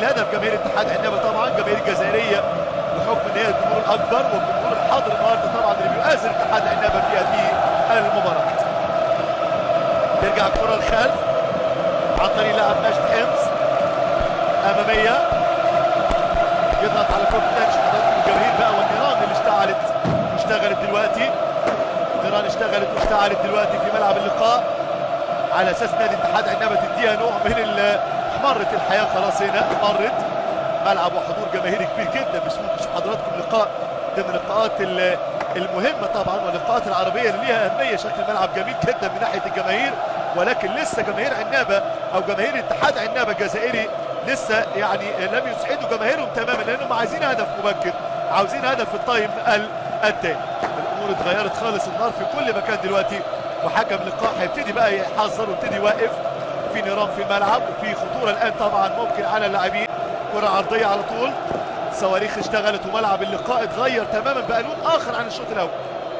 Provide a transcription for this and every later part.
الهدف جماهير اتحاد عنابه طبعا جماهير الجزائريه بحكم ان هي الجمهور الاكبر والجمهور الحاضر النهارده طبعا اللي بيؤازر اتحاد عنابه في هذه المباراه ترجع الكره الخلف عن طريق لاعب مجد حمص اماميه يضغط على كره الثاني حضراتكم الجماهير بقى والنيران اللي اشتعلت واشتغلت دلوقتي النيران اشتغلت واشتعلت دلوقتي في ملعب اللقاء على اساس نادي اتحاد عنابه تديها نوع من ال- احمرت الحياه خلاص هنا احمرت ملعب وحضور جماهيري كبير جدا مش ممكن تشوف حضراتكم لقاء ضمن اللقاءات ال- المهمه طبعا واللقاءات العربيه اللي ليها اهميه شكل الملعب جميل جدا من ناحيه الجماهير ولكن لسه جماهير عنابه او جماهير اتحاد عنابه الجزائري لسه يعني لم يسعدوا جماهيرهم تماما لانهم عايزين هدف مبكر عاوزين هدف في التايم ال- الثاني الامور اتغيرت خالص النار في كل مكان دلوقتي وحكم اللقاء هيبتدي بقى يحذر ويبتدي يوقف في نيران في الملعب وفي خطوره الان طبعا ممكن على اللاعبين كره عرضيه على طول صواريخ اشتغلت وملعب اللقاء اتغير تماما بقى لون اخر عن الشوط الاول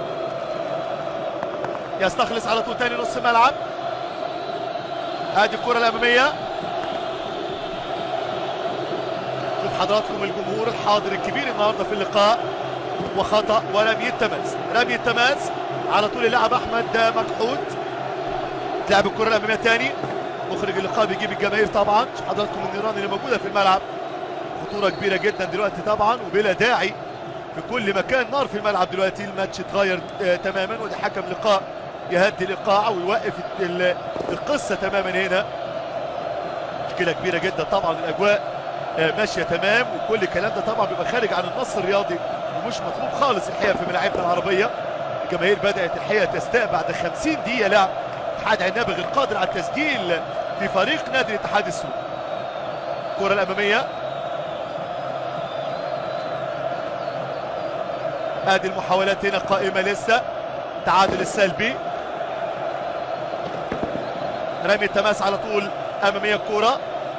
يستخلص على طول تاني نص ملعب ادي الكره الاماميه شوف حضراتكم الجمهور الحاضر الكبير النهارده في اللقاء وخطا ورمي التماس رمي التماس على طول اللاعب احمد مكحوت لعب الكره الاماميه تاني مخرج اللقاء بيجيب الجماهير طبعا شوف حضراتكم النيران اللي موجوده في الملعب خطوره كبيره جدا دلوقتي طبعا وبلا داعي في كل مكان نار في الملعب دلوقتي الماتش اتغير آه تماما ودي حكم لقاء يهدي الايقاع ويوقف ال- القصه تماما هنا مشكله كبيره جدا طبعا الاجواء آه ماشيه تمام وكل الكلام ده طبعا بيبقى خارج عن النص الرياضي ومش مطلوب خالص الحقيقه في ملاعبنا العربيه الجماهير بدات الحقيقه تستاء بعد 50 دقيقه لعب اتحاد عنابه غير قادر على التسجيل في فريق نادي الاتحاد السوري الكره الاماميه ادي المحاولات هنا قائمه لسه تعادل السلبي رمي التماس على طول اماميه الكوره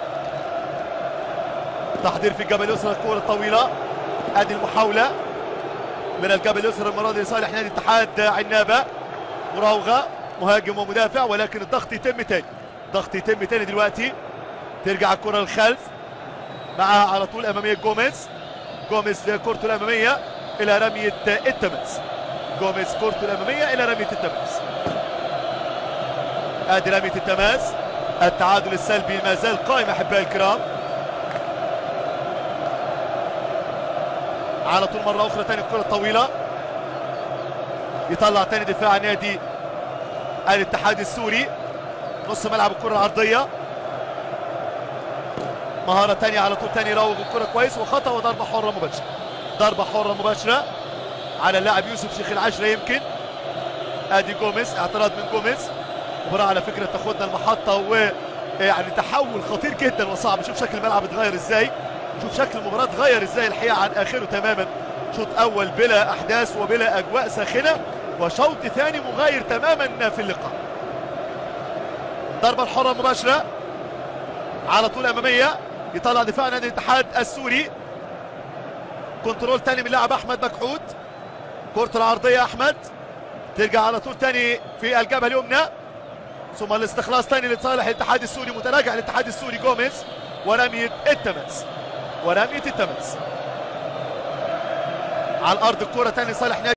تحضير في الجبل اليسرى الكوره الطويله ادي المحاوله من الجبل اليسرى المره دي لصالح نادي اتحاد عنابه مراوغه مهاجم ومدافع ولكن الضغط يتم تاني ضغط يتم تاني دلوقتي ترجع الكره للخلف معها على طول اماميه جوميز جوميز كورته الاماميه الى رميه التماس جوميز كورته الاماميه الى رميه التماس ادي رميه التماس التعادل السلبي ما زال قائم احبائي الكرام على طول مره اخرى تاني الكره الطويله يطلع تاني دفاع نادي الاتحاد السوري نص ملعب الكره العرضيه مهاره تانية على طول تاني يراوغ الكره كويس وخطا وضربه حره مباشره ضربه حره مباشره على اللاعب يوسف شيخ العشره يمكن ادي جوميز اعتراض من جوميز مباراه على فكره تاخدنا المحطه و يعني تحول خطير جدا وصعب شوف شكل الملعب اتغير ازاي شوف شكل المباراه اتغير ازاي الحقيقه عن اخره تماما شوط اول بلا احداث وبلا اجواء ساخنه وشوط ثاني مغاير تماما في اللقاء ضربه الحره مباشره على طول اماميه يطلع دفاع نادي الاتحاد السوري كنترول تاني من لاعب احمد مكحوت كرة العرضية احمد ترجع على طول تاني في الجبهة اليمنى ثم الاستخلاص تاني لصالح الاتحاد السوري متراجع الاتحاد السوري جوميز ورمية التماس ورمية التماس على الارض الكرة تاني لصالح نادي